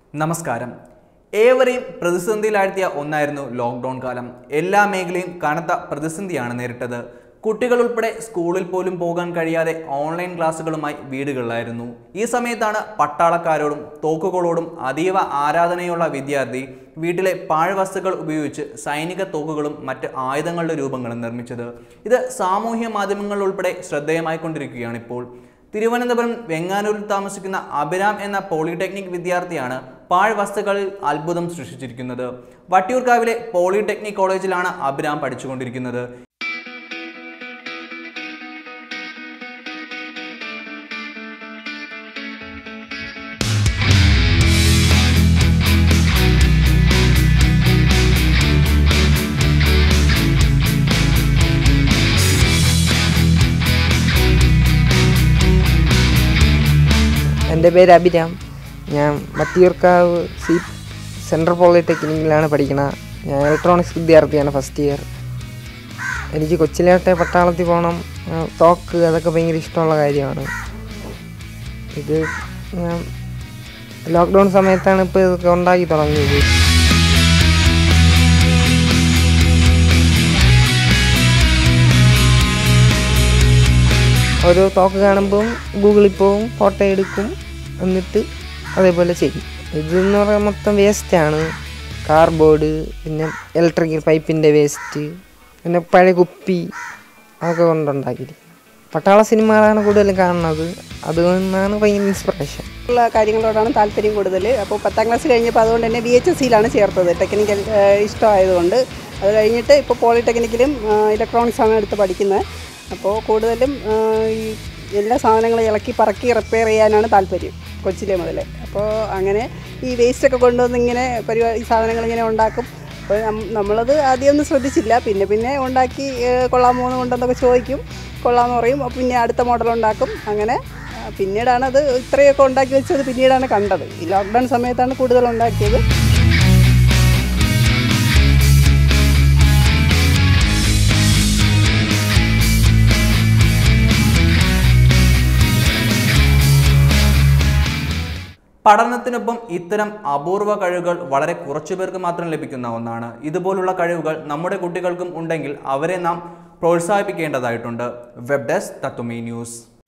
നമസ്കാരം ഏവരെയും പ്രതിസന്ധിയിലാഴ്ത്തിയ ഒന്നായിരുന്നു ലോക്ക്ഡൗൺ കാലം എല്ലാ മേഖലയും കനത്ത പ്രതിസന്ധിയാണ് നേരിട്ടത് കുട്ടികൾ ഉൾപ്പെടെ സ്കൂളിൽ പോലും പോകാൻ കഴിയാതെ ഓൺലൈൻ ക്ലാസ്സുകളുമായി വീടുകളിലായിരുന്നു ഈ സമയത്താണ് പട്ടാളക്കാരോടും തോക്കുകളോടും അതീവ ആരാധനയുള്ള വിദ്യാർത്ഥി വീട്ടിലെ പാഴ്വസ്തുക്കൾ ഉപയോഗിച്ച് സൈനിക തോക്കുകളും മറ്റ് ആയുധങ്ങളുടെ രൂപങ്ങളും നിർമ്മിച്ചത് ഇത് സാമൂഹ്യ മാധ്യമങ്ങൾ ഉൾപ്പെടെ ശ്രദ്ധേയമായിക്കൊണ്ടിരിക്കുകയാണ് ഇപ്പോൾ തിരുവനന്തപുരം വെങ്ങാനൂരിൽ താമസിക്കുന്ന അഭിരാം എന്ന പോളിടെക്നിക് വിദ്യാർത്ഥിയാണ് പാഴ്വസ്തുക്കളിൽ അത്ഭുതം സൃഷ്ടിച്ചിരിക്കുന്നത് വട്ടിയൂർക്കാവിലെ പോളിടെക്നിക് കോളേജിലാണ് അഭിരാം പഠിച്ചുകൊണ്ടിരിക്കുന്നത് എൻ്റെ പേര് അഭിരാം ഞാൻ മത്തിയൂർക്കാവ് സി സെൻട്രൽ പോളിടെക്നിക്കിലാണ് പഠിക്കുന്നത് ഞാൻ ഇലക്ട്രോണിക്സ് വിദ്യാർത്ഥിയാണ് ഫസ്റ്റ് ഇയർ എനിക്ക് കൊച്ചിലോട്ടെ പട്ടാളത്തിൽ പോകണം ആ, തോക്ക് അതൊക്കെ ഭയങ്കര ഇഷ്ടമുള്ള കാര്യമാണ് ഇത് ഞാൻ ലോക്ക്ഡൗൺ സമയത്താണ് ഇപ്പോൾ ഇതൊക്കെ ഉണ്ടാക്കി തുടങ്ങിയത് ഓരോ തോക്ക് കാണുമ്പം ഗൂഗിളിൽ പോവും ഫോട്ടോ എടുക്കും എന്നിട്ട് അതേപോലെ ചെയ്യും ഇതെന്ന് പറയാൻ മൊത്തം വേസ്റ്റാണ് കാർബോർഡ് പിന്നെ ഇലക്ട്രിക്കൽ പൈപ്പിൻ്റെ വേസ്റ്റ് പിന്നെ പഴയ കുപ്പി അതൊക്കെ കൊണ്ടുണ്ടാക്കിയിരിക്കും പട്ടാള സിനിമകളാണ് കൂടുതലും കാണുന്നത് അതുകൊണ്ടാണ് ഭയങ്കര ഇൻസ്പിറേഷൻ ഉള്ള കാര്യങ്ങളോടാണ് താല്പര്യം കൂടുതൽ അപ്പോൾ പത്താം ക്ലാസ് കഴിഞ്ഞപ്പോൾ അതുകൊണ്ട് തന്നെ ബി എച്ച് എസ് സിയിലാണ് ചേർത്തത് ടെക്നിക്കൽ ഏഹ്, ഇഷ്ടമായതുകൊണ്ട് അത് കഴിഞ്ഞിട്ട് ഇപ്പോൾ പോളിടെക്നിക്കിലും ഇലക്ട്രോണിക്സ് ആണ് എടുത്ത് പഠിക്കുന്നത് അപ്പോൾ കൂടുതലും ഏഹ്, ഈ എല്ലാ സാധനങ്ങളും ഇളക്കി പറക്കി റിപ്പയർ ചെയ്യാനാണ് താല്പര്യം കൊച്ചിലെ മുതൽ അപ്പോൾ അങ്ങനെ ഈ വേസ്റ്റൊക്കെ കൊണ്ടുവന്ന് ഇങ്ങനെ പരിപാടി ഈ സാധനങ്ങൾ ഇങ്ങനെ ഉണ്ടാക്കും അപ്പോൾ നം- നമ്മളത് ആദ്യമൊന്നും ശ്രദ്ധിച്ചില്ല പിന്നെ പിന്നെ ഉണ്ടാക്കി ഏഹ്, കൊള്ളാമോ എന്ന് കൊണ്ടെന്നൊക്കെ ചോദിക്കും കൊള്ളാമെന്ന് പറയും അപ്പോൾ പിന്നെ അടുത്ത മോഡൽ ഉണ്ടാക്കും അങ്ങനെ ആ, പിന്നീടാണ് അത് ഇത്രയൊക്കെ ഉണ്ടാക്കി വെച്ചത് പിന്നീടാണ് കണ്ടത് ഈ ലോക്ക്ഡൗൺ സമയത്താണ് കൂടുതൽ ഉണ്ടാക്കിയത് പഠനത്തിനൊപ്പം ഇത്തരം അപൂർവ കഴിവുകൾ വളരെ കുറച്ചു പേർക്ക് മാത്രം ലഭിക്കുന്ന ഒന്നാണ് ഇതുപോലുള്ള കഴിവുകൾ നമ്മുടെ കുട്ടികൾക്കും ഉണ്ടെങ്കിൽ അവരെ നാം പ്രോത്സാഹിപ്പിക്കേണ്ടതായിട്ടുണ്ട് വെബ് ഡെസ്ക് തത്തുമി ന്യൂസ്